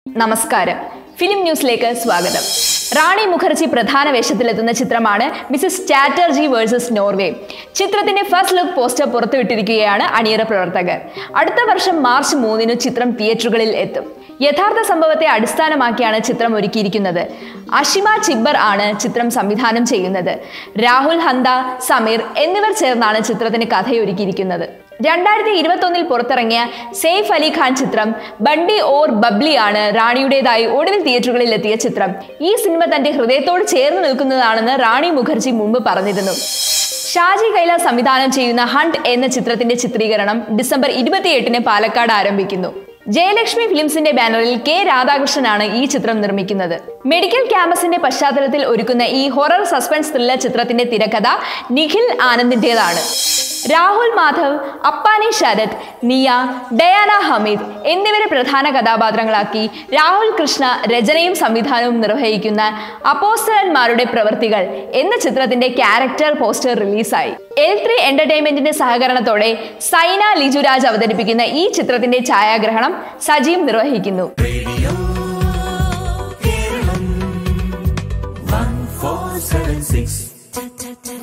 നമസ്കാരം ഫിലിം ന്യൂസിലേക്ക് സ്വാഗതം റാണി മുഖർജി പ്രധാന വേഷത്തിലെത്തുന്ന ചിത്രമാണ് മിസസ് ചാറ്റർജി വേഴ്സസ് നോർവേ ചിത്രത്തിന്റെ ഫസ്റ്റ് ലുക്ക് പോസ്റ്റർ പുറത്തുവിട്ടിരിക്കുകയാണ് അണിയറ പ്രവർത്തകർ അടുത്ത വർഷം മാർച്ച് മൂന്നിന് ചിത്രം തിയേറ്ററുകളിൽ എത്തും യഥാർത്ഥ സംഭവത്തെ അടിസ്ഥാനമാക്കിയാണ് ചിത്രം ഒരുക്കിയിരിക്കുന്നത് അഷിമ ചിബ്ബർ ആണ് ചിത്രം സംവിധാനം ചെയ്യുന്നത് രാഹുൽ ഹന്ത സമീർ എന്നിവർ ചേർന്നാണ് ചിത്രത്തിന് കഥയൊരുക്കിയിരിക്കുന്നത് രണ്ടായിരത്തി ഇരുപത്തൊന്നിൽ പുറത്തിറങ്ങിയ സെയ്ഫ് അലി ഖാൻ ചിത്രം ബണ്ടി ഓർ ബബ്ലി ആണ് റാണിയുടേതായി ഒടുവിൽ തിയേറ്ററുകളിൽ എത്തിയ ചിത്രം ഈ സിനിമ തന്റെ ഹൃദയത്തോട് ചേർന്ന് നിൽക്കുന്നതാണെന്ന് റാണി മുഖർജി മുമ്പ് പറഞ്ഞിരുന്നു ഷാജി കൈലാസ് സംവിധാനം ചെയ്യുന്ന ഹണ്ട് എന്ന ചിത്രത്തിന്റെ ചിത്രീകരണം ഡിസംബർ ഇരുപത്തിയെട്ടിന് പാലക്കാട് ആരംഭിക്കുന്നു ജയലക്ഷ്മി ഫിലിംസിന്റെ ബാനറിൽ കെ രാധാകൃഷ്ണനാണ് ഈ ചിത്രം നിർമ്മിക്കുന്നത് മെഡിക്കൽ ക്യാമ്പസിന്റെ പശ്ചാത്തലത്തിൽ ഒരുക്കുന്ന ഈ ഹൊറർ സസ്പെൻസ് ത്രില്ലർ ചിത്രത്തിന്റെ തിരക്കഥ നിഖിൽ ആനന്ദിന്റേതാണ് രാഹുൽ മാധവ് അപ്പാനി ശരത് നിയ ഡയാന ഹമീദ് എന്നിവരെ പ്രധാന കഥാപാത്രങ്ങളാക്കി രാഹുൽ കൃഷ്ണ രചനയും സംവിധാനവും നിർവഹിക്കുന്ന അപ്പോസ്റ്റലന്മാരുടെ പ്രവൃത്തികൾ എന്ന ചിത്രത്തിന്റെ ക്യാരക്ടർ പോസ്റ്റർ റിലീസായി എൽ ത്രീ എന്റർടൈൻമെന്റിന്റെ സഹകരണത്തോടെ സൈന ലിജുരാജ് അവതരിപ്പിക്കുന്ന ഈ ചിത്രത്തിന്റെ ഛായാഗ്രഹണം സജീവ് നിർവഹിക്കുന്നു One four seven six.